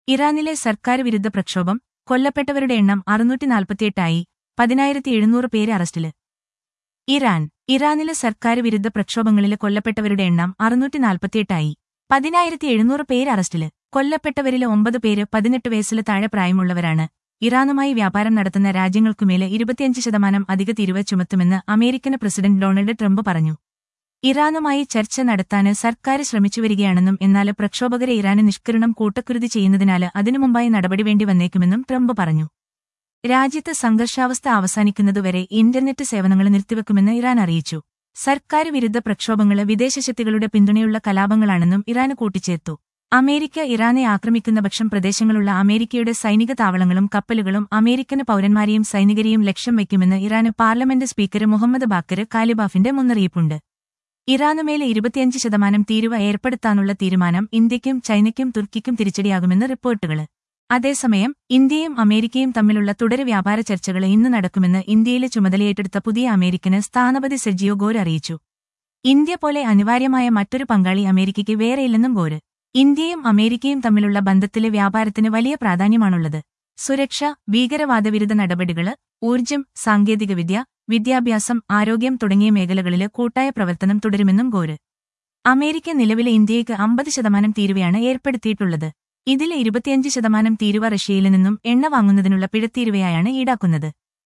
ഇറാനിലെ സർക്കാർ വിരുദ്ധ പ്രക്ഷോഭം കൊല്ലപ്പെട്ടവരുടെ എണ്ണം അറുന്നൂറ്റി നാൽപ്പത്തിയെട്ടായി പതിനായിരത്തി എഴുന്നൂറ് പേര് അറസ്റ്റില് ഇറാൻ ഇറാനിലെ സർക്കാർ വിരുദ്ധ പ്രക്ഷോഭങ്ങളിലെ കൊല്ലപ്പെട്ടവരുടെ എണ്ണം അറുന്നൂറ്റി നാൽപ്പത്തിയെട്ടായി പതിനായിരത്തി എഴുന്നൂറ് പേര് അറസ്റ്റില് കൊല്ലപ്പെട്ടവരിലെ ഒമ്പത് പേര് പതിനെട്ട് വയസ്സില് താഴെ പ്രായമുള്ളവരാണ് ഇറാനുമായി വ്യാപാരം നടത്തുന്ന രാജ്യങ്ങൾക്കുമേലെ ഇരുപത്തിയഞ്ച് ശതമാനം അധിക തീരുവ ചുമത്തുമെന്ന് അമേരിക്കൻ പ്രസിഡന്റ് ഡൊണാൾഡ് ട്രംപ് പറഞ്ഞു ഇറാനുമായി ചർച്ച നടത്താന് സർക്കാർ ശ്രമിച്ചുവരികയാണെന്നും എന്നാൽ പ്രക്ഷോഭകരെ ഇറാന് നിഷ്കരണം കൂട്ടക്കുരുതി ചെയ്യുന്നതിനാല് അതിനു മുമ്പായി നടപടി വേണ്ടി വന്നേക്കുമെന്നും ട്രംപ് പറഞ്ഞു രാജ്യത്ത് സംഘർഷാവസ്ഥ അവസാനിക്കുന്നതുവരെ ഇന്റർനെറ്റ് സേവനങ്ങൾ നിർത്തിവെക്കുമെന്ന് ഇറാൻ അറിയിച്ചു സർക്കാർ വിരുദ്ധ പ്രക്ഷോഭങ്ങള് വിദേശശക്തികളുടെ പിന്തുണയുള്ള കലാപങ്ങളാണെന്നും ഇറാന് കൂട്ടിച്ചേർത്തു അമേരിക്ക ഇറാനെ ആക്രമിക്കുന്ന പക്ഷം പ്രദേശങ്ങളുള്ള അമേരിക്കയുടെ സൈനിക താവളങ്ങളും കപ്പലുകളും അമേരിക്കൻ പൌരന്മാരെയും സൈനികരെയും ലക്ഷ്യം വയ്ക്കുമെന്ന് Iran parliament speaker Mohammad Bagher കാലിബാഫിന്റെ മുന്നറിയിപ്പുണ്ട് ഇറാനുമേലെ ഇരുപത്തിയഞ്ച് ശതമാനം തീരുവ ഏർപ്പെടുത്താനുള്ള തീരുമാനം ഇന്ത്യയ്ക്കും ചൈനയ്ക്കും തുർക്കിക്കും തിരിച്ചടിയാകുമെന്ന് റിപ്പോർട്ടുകള് അതേസമയം ഇന്ത്യയും അമേരിക്കയും തമ്മിലുള്ള തുടർ വ്യാപാര ചർച്ചകൾ ഇന്ന് നടക്കുമെന്ന് ഇന്ത്യയിലെ ചുമതലയേറ്റെടുത്ത പുതിയ അമേരിക്കന് സ്ഥാനപതി സെർജിയോ ഗോർ അറിയിച്ചു ഇന്ത്യ പോലെ അനിവാര്യമായ മറ്റൊരു പങ്കാളി അമേരിക്കയ്ക്ക് വേറെയില്ലെന്നും ഗോര് ഇന്ത്യയും അമേരിക്കയും തമ്മിലുള്ള ബന്ധത്തിലെ വ്യാപാരത്തിന് വലിയ പ്രാധാന്യമാണുള്ളത് സുരക്ഷ ഭീകരവാദവിരുദ്ധ നടപടികള് ഊർജ്ജം സാങ്കേതികവിദ്യ വിദ്യാഭ്യാസം ആരോഗ്യം തുടങ്ങിയ മേഖലകളില് കൂട്ടായ പ്രവർത്തനം തുടരുമെന്നും ഗോര് അമേരിക്ക നിലവിലെ ഇന്ത്യയ്ക്ക് അമ്പത് ശതമാനം തീരുവയാണ് ഏർപ്പെടുത്തിയിട്ടുള്ളത് ഇതിലെ ഇരുപത്തിയഞ്ച് ശതമാനം തീരുവ റഷ്യയിൽ നിന്നും എണ്ണ വാങ്ങുന്നതിനുള്ള പിഴത്തീരുവയായാണ് ഈടാക്കുന്നത്